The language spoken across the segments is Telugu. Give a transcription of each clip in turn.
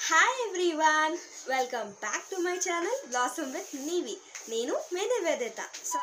hi everyone welcome back to my channel blossom with Neevi నేను మీ నివేదిత సో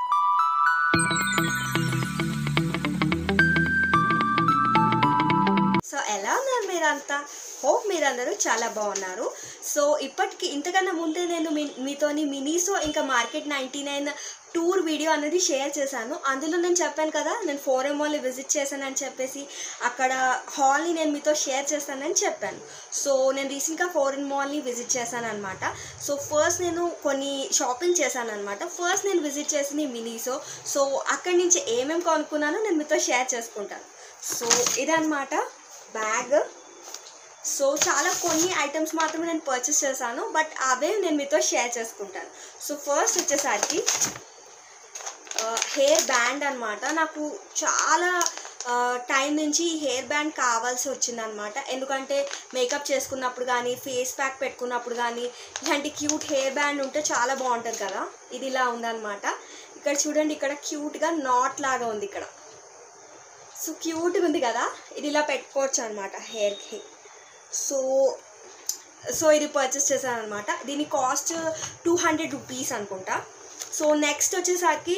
సో ఎలా ఉన్నారు మీరంతా హోప్ మీరందరూ చాలా బాగున్నారు సో ఇప్పటికి ఇంతకన్నా ముందే నేను మీ మీతోని మినీసో ఇంకా market ninety nine tour video అనేది షేర్ చేశాను అందులో నేను చెప్పాను కదా నేను ఫోరం మాల్ని విజిట్ చేశానని చెప్పేసి అక్కడ హాల్ని నేను మీతో షేర్ చేస్తానని చెప్పాను సో నేను రీసెంట్గా ఫోరెన్ మాల్ని విజిట్ చేశాను అనమాట సో ఫస్ట్ నేను కొన్ని షాపింగ్ చేశాను అనమాట ఫస్ట్ నేను విజిట్ చేసింది మినీసో సో అక్కడి నుంచి ఏమేమి కొనుక్కున్నానో నేను మీతో షేర్ చేసుకుంటాను సో ఇదన్నమాట బ్యాగ్ సో చాలా కొన్ని ఐటమ్స్ మాత్రమే నేను పర్చేస్ చేశాను బట్ అవే నేను మీతో షేర్ చేసుకుంటాను సో ఫస్ట్ వచ్చేసరికి హెయిర్ బ్యాండ్ అనమాట నాకు చాలా టైం నుంచి ఈ హెయిర్ బ్యాండ్ కావాల్సి వచ్చిందనమాట ఎందుకంటే మేకప్ చేసుకున్నప్పుడు కానీ ఫేస్ ప్యాక్ పెట్టుకున్నప్పుడు కానీ ఇలాంటి క్యూట్ హెయిర్ బ్యాండ్ ఉంటే చాలా బాగుంటుంది కదా ఇది ఇలా ఉందన్నమాట ఇక్కడ చూడండి ఇక్కడ క్యూట్గా నాట్ లాగా ఉంది ఇక్కడ సో క్యూట్గా ఉంది కదా ఇది ఇలా పెట్టుకోవచ్చు అనమాట హెయిర్కి సో సో ఇది పర్చేస్ చేశాను అనమాట దీని కాస్ట్ టూ హండ్రెడ్ రూపీస్ అనుకుంటా సో నెక్స్ట్ వచ్చేసరికి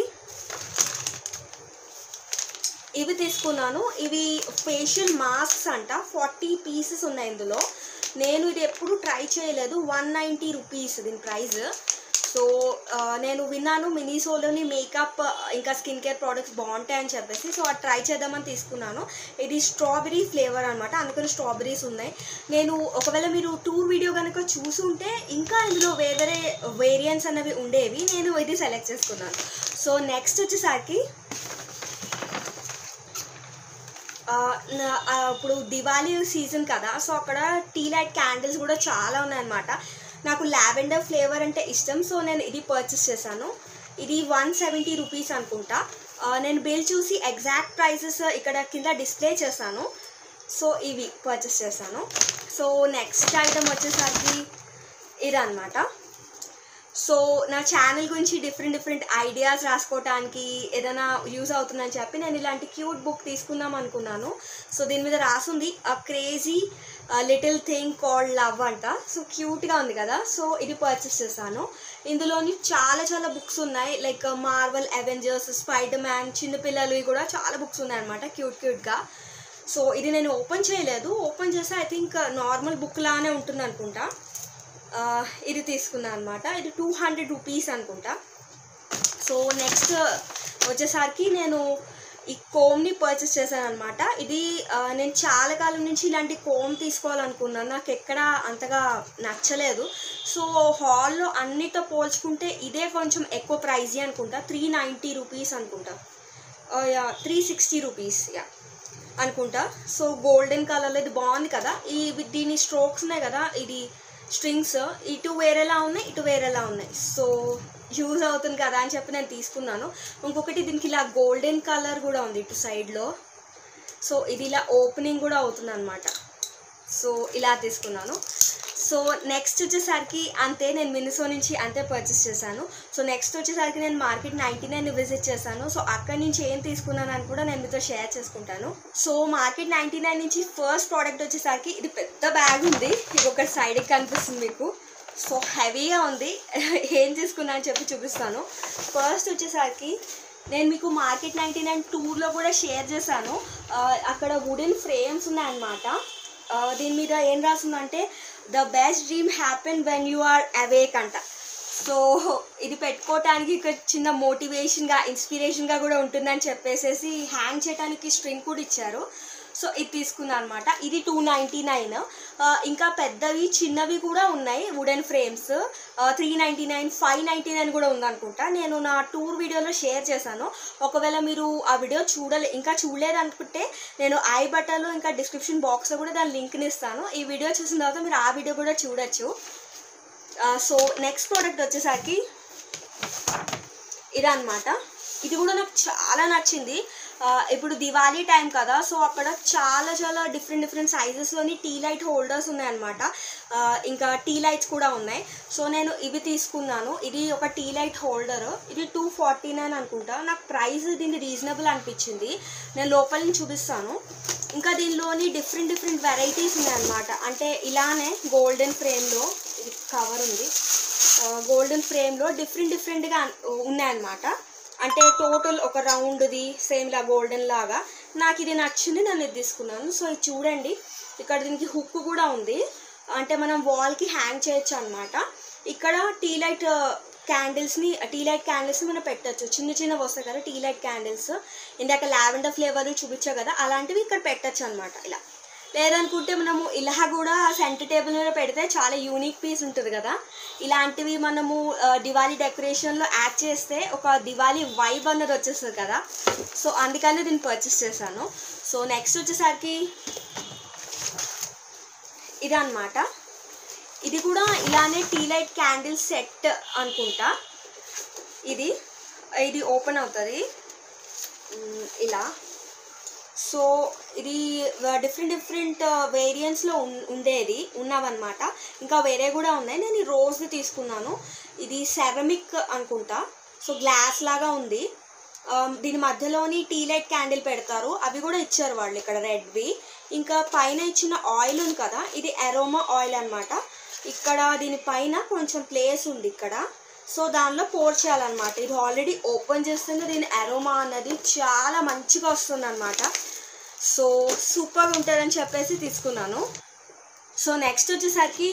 ఇవి తీసుకున్నాను ఇవి ఫేషియల్ మాస్క్స్ అంట ఫార్టీ పీసెస్ ఉన్నాయి ఇందులో నేను ఇది ఎప్పుడు ట్రై చేయలేదు వన్ నైంటీ రూపీస్ దీని ప్రైస్ సో ఆ, నేను విన్నాను మినీసోలోని మేకప్ ఇంకా స్కిన్ కేర్ ప్రోడక్ట్స్ బాగుంటాయని చెప్పేసి సో అది ట్రై చేద్దామని తీసుకున్నాను ఇది స్ట్రాబెరీ ఫ్లేవర్ అనమాట అందుకని స్ట్రాబెరీస్ ఉన్నాయి నేను ఒకవేళ మీరు టూర్ వీడియో కనుక చూసుంటే ఇంకా ఇందులో వేరే వేరియంట్స్ అనేవి ఉండేవి నేను ఇది సెలెక్ట్ చేసుకున్నాను సో నెక్స్ట్ వచ్చేసరికి ఆ, నా- ఆ, ఇప్పుడు దివాళీ సీజన్ కదా సో అక్కడ టీ లైట్ క్యాండిల్స్ కూడా చాలా ఉన్నాయన్నమాట నాకు లావెండర్ ఫ్లేవర్ అంటే ఇష్టం సో నేను ఇది పర్చేస్ చేశాను ఇది వన్ సెవెంటీ రూపీస్ అనుకుంటా ఆ, నేను బిల్ చూసి ఎగ్జాక్ట్ ప్రైసెస్ ఇక్కడ కింద డిస్ప్లే చేశాను సో ఇవి పర్చేస్ చేశాను సో నెక్స్ట్ ఐటమ్ వచ్చేసరికి ఇదన్నమాట సో నా ఛానల్ గురించి డిఫరెంట్ డిఫరెంట్ ఐడియాస్ రాసుకోవటానికి ఏదైనా యూజ్ అవుతుందని చెప్పి నేను ఇలాంటి క్యూట్ బుక్ తీసుకుందాం అనుకున్నాను సో దీని మీద రాసుంది a crazy little thing called love అంట సో క్యూట్గా ఉంది కదా సో ఇది పర్చేస్ చేశాను ఇందులోని చాలా చాలా బుక్స్ ఉన్నాయి like Marvel Avengers Spiderman చిన్నపిల్లలు కూడా చాలా బుక్స్ ఉన్నాయి అనమాట క్యూట్ క్యూట్గా సో ఇది నేను ఓపెన్ చేయలేదు ఓపెన్ చేస్తే ఐ థింక్ నార్మల్ బుక్ లానే ఉంటుంది అనుకుంటా ఆ, ఇది తీసుకున్నాను అనమాట ఇది టూ హండ్రెడ్ రూపీస్ అనుకుంటా సో నెక్స్ట్ వచ్చేసరికి నేను ఈ కోమ్ని పర్చేస్ చేశాను అనమాట ఇది ఆ, నేను చాలా కాలం నుంచి ఇలాంటి కోమ్ తీసుకోవాలనుకున్నాను నాకు ఎక్కడ అంతగా నచ్చలేదు సో హాల్లో అన్నితో పోల్చుకుంటే ఇదే కొంచెం ఎక్కువ ప్రైజీ అనుకుంటా త్రీ నైంటీ రూపీస్ అనుకుంటా యా త్రీ సిక్స్టీ రూపీస్ యా అనుకుంటా సో గోల్డెన్ కలర్లో ఇది బాగుంది కదా ఈ దీని స్ట్రోక్స్ ఉన్నాయి కదా ఇది స్ట్రింగ్స్ ఇటు వేరేలా ఉన్నాయి ఇటు వేరేలా ఉన్నాయి సో యూజ్ అవుతుంది కదా అని చెప్పి నేను తీసుకున్నాను ఇంకొకటి దీనికి ఇలా గోల్డెన్ కలర్ కూడా ఉంది ఇటు సైడ్లో సో ఇది ఇలా ఓపెనింగ్ కూడా అవుతుంది అనమాట సో ఇలా తీసుకున్నాను సో నెక్స్ట్ వచ్చేసరికి అంతే నేను మినిసో నుంచి అంతే పర్చేస్ చేశాను సో నెక్స్ట్ వచ్చేసరికి నేను మార్కెట్ నైంటీ నైన్ విజిట్ చేశాను సో అక్కడి నుంచి ఏం తీసుకున్నాను అని కూడా నేను మీతో షేర్ చేసుకుంటాను సో మార్కెట్ నైంటీ నైన్ నుంచి ఫస్ట్ ప్రోడక్ట్ వచ్చేసరికి ఇది పెద్ద బ్యాగ్ ఉంది ఇది ఒక సైడ్కి కనిపిస్తుంది మీకు సో హెవీగా ఉంది ఏం తీసుకున్నా అని చెప్పి చూపిస్తాను ఫస్ట్ వచ్చేసరికి నేను మీకు మార్కెట్ నైంటీ నైన్ టూర్లో కూడా షేర్ చేశాను ఆ, అక్కడ వుడెన్ ఫ్రేమ్స్ ఉన్నాయన్నమాట ఆ, దీని మీద ఏం రాసిందంటే the best dream happen when you are awake అంట సో ఇది పెట్టుకోవటానికి ఇక్కడ చిన్న మోటివేషన్గా ఇన్స్పిరేషన్గా కూడా ఉంటుందని చెప్పేసేసి హ్యాంగ్ చేయడానికి స్ట్రింగ్ కూడా ఇచ్చారు సో ఇది తీసుకున్నాను అనమాట ఇది టూ నైంటీ నైన్ ఇంకా పెద్దవి చిన్నవి కూడా ఉన్నాయి wooden frames three ninety nine five ninety nine కూడా ఉందనుకుంటా నేను నా టూర్ వీడియోలో షేర్ చేశాను ఒకవేళ మీరు ఆ వీడియో చూడలే ఇంకా చూడలేదు అనుకుంటే నేను ఐ బటన్లో ఇంకా డిస్క్రిప్షన్ బాక్స్లో కూడా దాని లింక్ని ఇస్తాను ఈ వీడియో చూసిన తర్వాత మీరు ఆ వీడియో కూడా చూడొచ్చు సో నెక్స్ట్ ప్రోడక్ట్ వచ్చేసరికి ఇదన్నమాట ఇది కూడా నాకు చాలా నచ్చింది ఆ, ఇప్పుడు దివాళీ టైం కదా సో అక్కడ చాలా చాలా డిఫరెంట్ డిఫరెంట్ సైజెస్లోని టీ లైట్ హోల్డర్స్ ఉన్నాయన్నమాట ఆ, ఇంకా టీ లైట్స్ కూడా ఉన్నాయి సో నేను ఇవి తీసుకున్నాను ఇది ఒక టీ లైట్ హోల్డర్ ఇది టూ ఫార్టీ నైన్ అనుకుంటా నాకు ప్రైస్ దీనికి రీజనబుల్ అనిపించింది నేను లోపల నుంచి చూపిస్తాను ఇంకా దీనిలోని డిఫరెంట్ డిఫరెంట్ వెరైటీస్ ఉన్నాయన్నమాట అంటే ఇలానే గోల్డెన్ ఫ్రేమ్లో ఇది కవర్ ఉంది గోల్డెన్ ఫ్రేమ్లో డిఫరెంట్ డిఫరెంట్గా ఉన్నాయన్నమాట అంటే టోటల్ ఒక రౌండ్ది సేమ్ ఇలా గోల్డెన్ లాగా నాకు ఇది నచ్చింది నేను ఇది తీసుకున్నాను సో ఇది చూడండి ఇక్కడ దీనికి హుక్ కూడా ఉంది అంటే మనం వాల్కి హ్యాంగ్ చేయొచ్చు అనమాట ఇక్కడ టీ లైట్ క్యాండిల్స్ని టీ లైట్ క్యాండిల్స్ని మనం పెట్టచ్చు చిన్న చిన్నవి వస్తాయి కదా టీ లైట్ క్యాండిల్స్ ఇందాక లావెండర్ ఫ్లేవర్ చూపించా కదా అలాంటివి ఇక్కడ పెట్టచ్చు అనమాట ఇలా లేదనుకుంటే మనము ఇలా కూడా సెంటర్ టేబుల్ మీద పెడితే చాలా యూనిక్ పీస్ ఉంటుంది కదా ఇలాంటివి మనము ఆ, దివాళీ డెకరేషన్లో యాడ్ చేస్తే ఒక దివాళీ వైబ్ అన్నది వచ్చేస్తుంది కదా సో అందుకని దీన్ని పర్చేస్ చేశాను సో నెక్స్ట్ వచ్చేసరికి ఇదన్నమాట ఇది కూడా ఇలానే టీ లైట్ క్యాండిల్ సెట్ అనుకుంటా ఇది ఇది ఓపెన్ అవుతుంది మ్, ఇలా సో ఇది డిఫరెంట్ డిఫరెంట్ వేరియంట్స్లో ఉండేది ఉన్నవన్నమాట ఇంకా వేరే కూడా ఉన్నాయి నేను ఈ రోజ్ది తీసుకున్నాను ఇది సెరమిక్ అనుకుంటా సో గ్లాస్ లాగా ఉంది ఆ, దీని మధ్యలోని టీ లైట్ క్యాండిల్ పెడతారు అవి కూడా ఇచ్చారు వాళ్ళు ఇక్కడ రెడ్వి ఇంకా పైన ఇచ్చిన ఆయిల్ ఉంది కదా ఇది అరోమా ఆయిల్ అన్నమాట ఇక్కడ దీని పైన కొంచెం ప్లేస్ ఉంది ఇక్కడ సో దానిలో పోర్ చేయాలన్నమాట ఇది ఆల్రెడీ ఓపెన్ చేస్తుంటే దీని అరోమా అన్నది చాలా మంచిగా వస్తుంది అనమాట సో సూపర్గా ఉంటుందని చెప్పేసి తీసుకున్నాను సో నెక్స్ట్ వచ్చేసరికి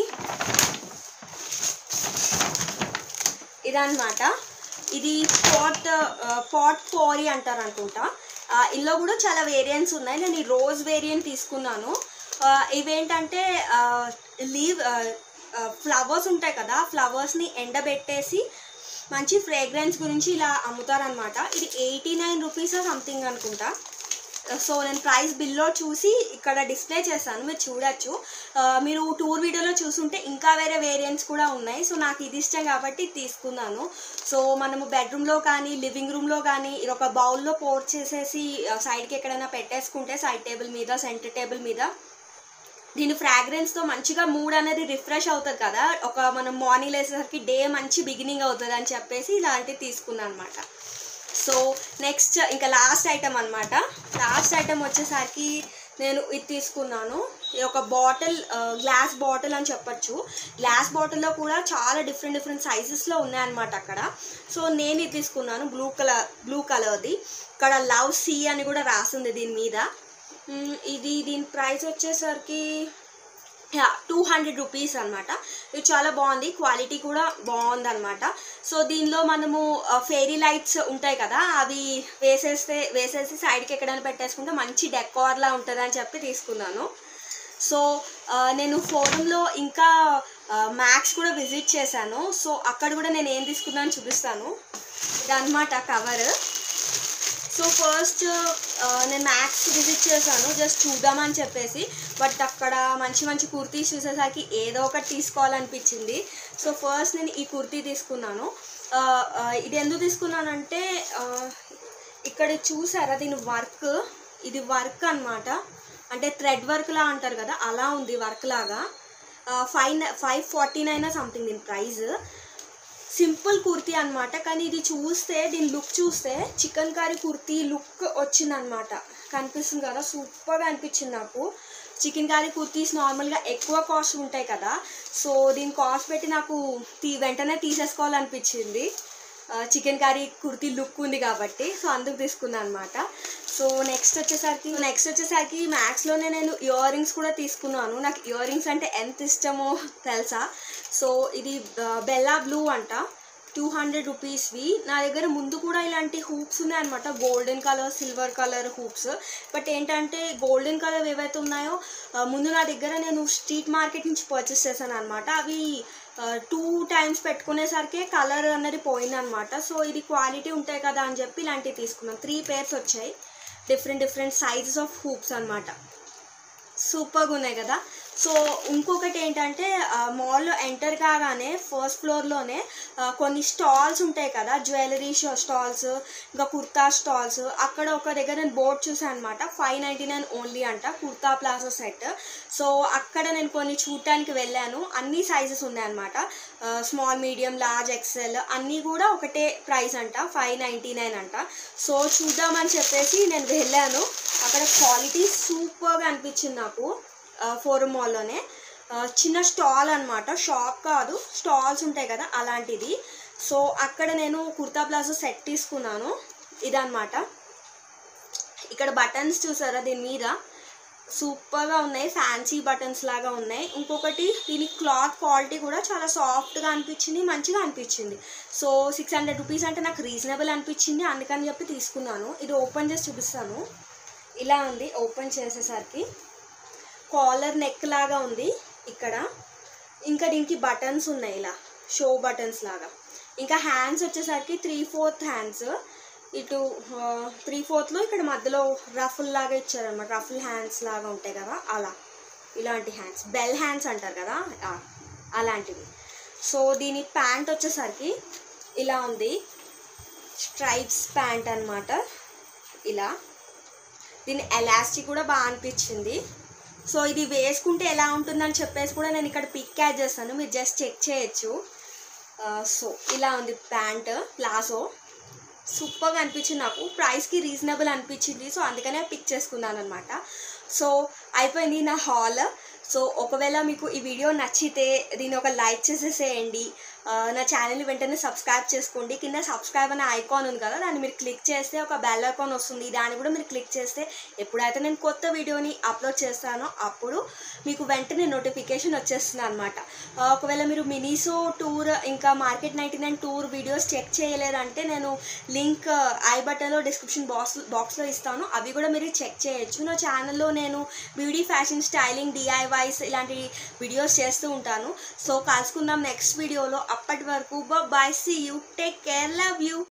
ఇదన్నమాట ఇది పాట్ పాట్ పోరీ అంటారు అనుకుంటా ఆ, ఇందులో కూడా చాలా వేరియంట్స్ ఉన్నాయి నేను ఈ రోజ్ వేరియంట్ తీసుకున్నాను ఆ, ఇవేంటంటే లీవ్ ఫ్లవర్స్ ఉంటాయి కదా ఫ్లవర్స్ని ఎండబెట్టేసి మంచి ఫ్రేగ్రెన్స్ గురించి ఇలా అమ్ముతారనమాట ఇది ఎయిటీ నైన్ రూపీస్ సంథింగ్ అనుకుంటా సో నేను ప్రైస్ బిల్లో చూసి ఇక్కడ డిస్ప్లే చేశాను మీరు చూడొచ్చు ఆ, మీరు టూర్ వీడియోలో చూసుంటే ఇంకా వేరే వేరియంట్స్ కూడా ఉన్నాయి సో నాకు ఇది ఇష్టం కాబట్టి ఇది తీసుకున్నాను సో మనము బెడ్రూమ్లో కానీ లివింగ్ రూమ్లో కానీ ఇది ఒక బౌల్లో పోర్ చేసేసి ఆ, సైడ్కి ఎక్కడైనా పెట్టేసుకుంటే సైడ్ టేబుల్ మీద సెంటర్ టేబుల్ మీద దీని ఫ్రాగ్రెన్స్తో మంచిగా మూడ్ అనేది రిఫ్రెష్ అవుతుంది కదా ఒక మనం మార్నింగ్ లేసేసరికి డే మంచి బిగినింగ్ అవుతుంది అని చెప్పేసి ఇలాంటివి తీసుకున్నాను అనమాట సో నెక్స్ట్ ఇంకా లాస్ట్ ఐటమ్ అనమాట లాస్ట్ ఐటమ్ వచ్చేసరికి నేను ఇది తీసుకున్నాను ఇది ఒక బాటిల్ గ్లాస్ బాటిల్ అని చెప్పొచ్చు గ్లాస్ బాటిల్లో కూడా చాలా డిఫరెంట్ డిఫరెంట్ సైజెస్లో ఉన్నాయన్నమాట అక్కడ సో నేను ఇది తీసుకున్నాను బ్లూ కలర్ బ్లూ కలర్ది ఇక్కడ లవ్ సీ అని కూడా రాసింది దీని మీద మ్, ఇది దీని ప్రైస్ వచ్చేసరికి టూ హండ్రెడ్ రూపీస్ అనమాట ఇది చాలా బాగుంది క్వాలిటీ కూడా బాగుంది అనమాట సో దీనిలో మనము ఫెయిరీ లైట్స్ ఉంటాయి కదా అవి వేసేస్తే వేసేసి సైడ్కి ఎక్కడైనా పెట్టేసుకుంటే మంచి డెకార్లా ఉంటుంది అని చెప్పి తీసుకున్నాను సో ఆ, నేను ఫోరంలో ఇంకా మ్యాక్స్ కూడా విజిట్ చేశాను సో అక్కడ కూడా నేను ఏం తీసుకున్నాను చూపిస్తాను ఇదన్నమాట కవర్ సో ఫస్ట్ నేను మ్యాక్స్ విజిట్ చేశాను జస్ట్ చూద్దామని చెప్పేసి బట్ అక్కడ మంచి మంచి కుర్తీస్ చూసేసరికి ఏదో ఒకటి తీసుకోవాలనిపించింది సో ఫస్ట్ నేను ఈ కుర్తీ తీసుకున్నాను ఆ, ఆ, ఇది ఎందుకు తీసుకున్నానంటే ఆ, ఇక్కడ చూసారా దీని వర్క్ ఇది వర్క్ అన్నమాట అంటే థ్రెడ్ వర్క్ లా అంటారు కదా అలా ఉంది వర్క్ లాగా five five forty nine something దీని ప్రైస్ సింపుల్ కుర్తీ అన్నమాట కానీ ఇది చూస్తే దీని లుక్ చూస్తే చికెన్ కర్రీ కుర్తీ లుక్ వచ్చిందనమాట కనిపిస్తుంది కదా సూపర్గా అనిపించింది నాకు చికెన్ కర్రీ కుర్తీస్ నార్మల్గా ఎక్కువ కాస్ట్ ఉంటాయి కదా సో దీని కాస్ట్ పెట్టి నాకు తీ వెంటనే తీసేసుకోవాలనిపించింది చికెన్ కర్రీ కుర్తీ లుక్ ఉంది కాబట్టి సో అందుకు తీసుకున్నాను అనమాట సో నెక్స్ట్ వచ్చేసరికి నెక్స్ట్ వచ్చేసరికి మ్యాక్స్లోనే నేను ఇయర్ రింగ్స్ కూడా తీసుకున్నాను నాకు ఇయర్ రింగ్స్ అంటే ఎంత ఇష్టమో తెలుసా సో ఇది ఆ, బెల్లా బ్లూ అంట టూ హండ్రెడ్ రూపీస్వి నా దగ్గర ముందు కూడా ఇలాంటి హూప్స్ ఉన్నాయన్నమాట golden colour silver colour hoops but ఏంటంటే గోల్డెన్ కలర్ ఏవైతే ఉన్నాయో ఆ, ముందు నా దగ్గర నేను స్ట్రీట్ మార్కెట్ నుంచి పర్చేస్ చేశాను అనమాట అవి టూ టైమ్స్ పెట్టుకునేసరికి కలర్ అన్నది పోయిందనమాట సో ఇది క్వాలిటీ ఉంటాయి కదా అని చెప్పి ఇలాంటివి తీసుకున్నాను త్రీ పేర్స్ వచ్చాయి different different sizes of hoops అనమాట సూపర్గా ఉన్నాయి కదా సో ఇంకొకటి ఏంటంటే మాల్లో ఎంటర్ కాగానే ఫస్ట్ ఫ్లోర్లోనే కొన్ని స్టాల్స్ ఉంటాయి కదా జ్యువెలరీ స్టాల్స్ ఇంకా కుర్తా స్టాల్స్ అక్కడ ఒక దగ్గర నేను బోర్డ్ చూసాను అనమాట ఫైవ్ నైంటీ నైన్ ఓన్లీ అంట కుర్తా ప్లాజో సెట్ సో అక్కడ నేను కొన్ని చూడటానికి వెళ్ళాను అన్ని సైజెస్ ఉన్నాయన్నమాట స్మాల్ మీడియం లార్జ్ ఎక్సెల్ అన్నీ కూడా ఒకటే ప్రైస్ అంట ఫైవ్ నైంటీ నైన్ అంట సో చూద్దామని చెప్పేసి నేను వెళ్ళాను అక్కడ క్వాలిటీ సూపర్గా అనిపించింది నాకు ఫోరం మాల్లోనే ఆ, చిన్న స్టాల్ అనమాట షాప్ కాదు స్టాల్స్ ఉంటాయి కదా అలాంటిది సో అక్కడ నేను కుర్తా ప్లాజో సెట్ తీసుకున్నాను ఇదన్నమాట ఇక్కడ బటన్స్ చూసారా దీని మీద సూపర్గా ఉన్నాయి ఫ్యాన్సీ బటన్స్ లాగా ఉన్నాయి ఇంకొకటి దీని క్లాత్ క్వాలిటీ కూడా చాలా సాఫ్ట్గా అనిపించింది మంచిగా అనిపించింది సో సిక్స్ హండ్రెడ్ రూపీస్ అంటే నాకు రీజనబుల్ అనిపించింది అందుకని చెప్పి తీసుకున్నాను ఇది ఓపెన్ చేసి చూపిస్తాను ఇలా ఉంది ఓపెన్ చేసేసరికి కాలర్ నెక్ లాగా ఉంది ఇక్కడ ఇంకా దీనికి బటన్స్ ఉన్నాయి ఇలా షో బటన్స్ లాగా ఇంకా హ్యాండ్స్ వచ్చేసరికి త్రీ ఫోర్త్ హ్యాండ్స్ ఇటు త్రీ ఫోర్త్లో ఇక్కడ మధ్యలో రఫుల్ లాగా ఇచ్చారనమాట రఫుల్ హ్యాండ్స్ లాగా ఉంటాయి కదా అలా ఇలాంటి హ్యాండ్స్ బెల్ హ్యాండ్స్ అంటారు కదా ఆ, అలాంటివి సో దీని ప్యాంట్ వచ్చేసరికి ఇలా ఉంది స్ట్రైప్స్ ప్యాంట్ అన్నమాట ఇలా దీని ఎలాస్టిక్ కూడా బాగా అనిపించింది సో ఇది వేసుకుంటే ఎలా ఉంటుందని చెప్పేసి కూడా నేను ఇక్కడ పిక్ యాడ్ చేస్తాను మీరు జస్ట్ చెక్ చేయొచ్చు ఆ, సో ఇలా ఉంది ప్యాంట్ ప్లాజో సూపర్గా అనిపించింది నాకు ప్రైస్కి రీజనబుల్ అనిపించింది సో అందుకనే పిక్ చేసుకున్నాను అనమాట సో అయిపోయింది నా హాల్ సో ఒకవేళ మీకు ఈ వీడియో నచ్చితే దీన్ని ఒక లైక్ చేసేసేయండి ఆ, నా ఛానల్ని వెంటనే సబ్స్క్రైబ్ చేసుకోండి కింద సబ్స్క్రైబ్ అనే ఐకాన్ ఉంది కదా దాన్ని మీరు క్లిక్ చేస్తే ఒక బెల్ ఐకాన్ వస్తుంది దాన్ని కూడా మీరు క్లిక్ చేస్తే ఎప్పుడైతే నేను కొత్త వీడియోని అప్లోడ్ చేస్తానో అప్పుడు మీకు వెంటనే నోటిఫికేషన్ వచ్చేస్తుంది అనమాట ఒకవేళ మీరు మినీసో టూర్ ఇంకా market ninety nine tour videos check చేయలేదంటే నేను లింక్ ఐ బటన్లో డిస్క్రిప్షన్ బాక్స్ బాక్స్లో ఇస్తాను అవి కూడా మీరు చెక్ చేయొచ్చు నా ఛానల్లో నేను బ్యూటీ ఫ్యాషన్ స్టైలింగ్ డిఐవైస్ ఇలాంటి వీడియోస్ చేస్తూ ఉంటాను సో కలుసుకుందాం నెక్స్ట్ వీడియోలో అప్పటి వరకు bye see you take care love you